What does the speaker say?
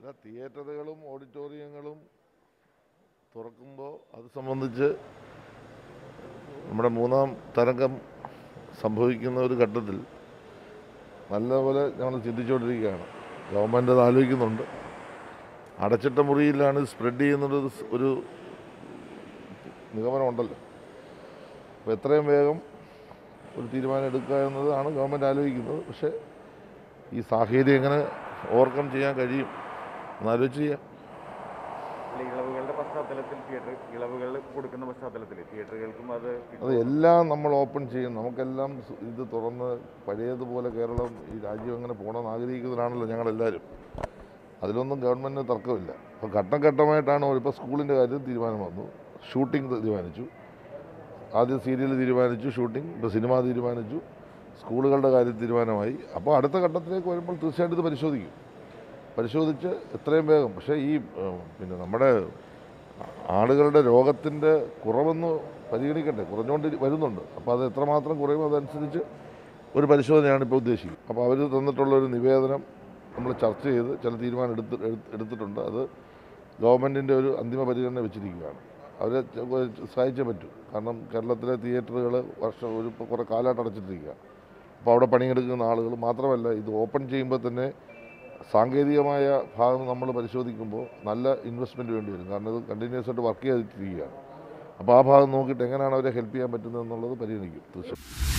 അല്ല തിയേറ്ററുകളും ഓഡിറ്റോറിയങ്ങളും തുറക്കുമ്പോൾ അത് സംബന്ധിച്ച് നമ്മുടെ മൂന്നാം തരംഗം സംഭവിക്കുന്ന ഒരു ഘട്ടത്തിൽ നല്ലപോലെ ഞങ്ങൾ ചിന്തിച്ചുകൊണ്ടിരിക്കുകയാണ് ഗവൺമെൻറ് അത് ആലോചിക്കുന്നുണ്ട് അടച്ചിട്ട മുറിയിലാണ് സ്പ്രെഡ് ചെയ്യുന്നത് ഒരു നിഗമനമുണ്ടല്ലോ അപ്പോൾ എത്രയും വേഗം ഒരു തീരുമാനം എടുക്കുക എന്നതാണ് ഗവൺമെൻറ് ആലോചിക്കുന്നത് പക്ഷേ ഈ സാഹചര്യം എങ്ങനെ ഓവർകം ചെയ്യാൻ കഴിയും എന്നാലോചിച്ച് ചെയ്യാം അല്ല, ഇളവുകളുടെ പശ്ചാത്തലത്തിൽ തിയേറ്റർ ഇളവുകൾ കൊടുക്കുന്ന പശ്ചാത്തലത്തിൽ തിയേറ്ററുകൾക്കും അത് അത് എല്ലാം നമ്മൾ ഓപ്പൺ ചെയ്യും നമുക്കെല്ലാം സു- ഇത് തുറന്ന് പഴയതുപോലെ കേരളം ഈ രാജ്യം എങ്ങനെ പോകണമെന്ന് ആഗ്രഹിക്കുന്നവരാണല്ലോ ഞങ്ങളെല്ലാവരും അതിലൊന്നും ഗവൺമെൻറ്റിന് തർക്കമില്ല അപ്പോൾ ഘട്ടം ഘട്ടമായിട്ടാണ് ഇപ്പോൾ സ്കൂളിൻ്റെ കാര്യം തീരുമാനം വന്നു ഷൂട്ടിംഗ് തീരുമാനിച്ചു ആദ്യം സീരിയൽ തീരുമാനിച്ചു ഷൂട്ടിംഗ് ഇപ്പോൾ സിനിമ തീരുമാനിച്ചു സ്കൂളുകളുടെ കാര്യം തീരുമാനമായി അപ്പോൾ അടുത്ത ഘട്ടത്തിലേക്ക് വരുമ്പോൾ തീർച്ചയായിട്ടും ഇത് പരിശോധിക്കും പരിശോധിച്ച് എത്രയും വേഗം പക്ഷേ ഈ ഏഹ്, പിന്നെ നമ്മുടെ ആളുകളുടെ രോഗത്തിൻ്റെ കുറവെന്ന് പരിഗണിക്കട്ടെ കുറഞ്ഞുകൊണ്ട് വരുന്നുണ്ട് അപ്പോൾ അത് എത്രമാത്രം കുറയും അതനുസരിച്ച് ഒരു പരിശോധനയാണ് ഇപ്പോൾ ഉദ്ദേശിക്കുന്നത് അപ്പോൾ അവർ തന്നിട്ടുള്ള ഒരു നിവേദനം നമ്മൾ ചർച്ച ചെയ്ത് ചില തീരുമാനം എടുത്ത് എടുത്ത് എടുത്തിട്ടുണ്ട് അത് ഗവൺമെൻറ്റിൻ്റെ ഒരു അന്തിമ പരിഗണന വെച്ചിരിക്കുകയാണ് അവരെ ച- സഹായിച്ചേ പറ്റൂ കാരണം കേരളത്തിലെ തിയേറ്ററുകൾ വർഷം ഒരു ഇപ്പോൾ കുറേ കാലമായിട്ട് അടച്ചിട്ടിരിക്കുക അപ്പോൾ അവിടെ പണിയെടുക്കുന്ന ആളുകൾ മാത്രമല്ല ഇത് ഓപ്പൺ ചെയ്യുമ്പോൾ തന്നെ സാങ്കേതികമായ ഭാഗം നമ്മൾ പരിശോധിക്കുമ്പോൾ നല്ല ഇൻവെസ്റ്റ്മെൻറ്റ് വേണ്ടി വരും കാരണം ഇത് കണ്ടിന്യൂസ് ആയിട്ട് വർക്ക് ചെയ്തിട്ടിരിക്കുകയാണ് അപ്പോൾ ആ ഭാഗം നോക്കിയിട്ട് എങ്ങനെയാണ് അവരെ ഹെൽപ്പ് ചെയ്യാൻ പറ്റുന്നത് എന്നുള്ളത് പരിഗണിക്കും തീർച്ചയായും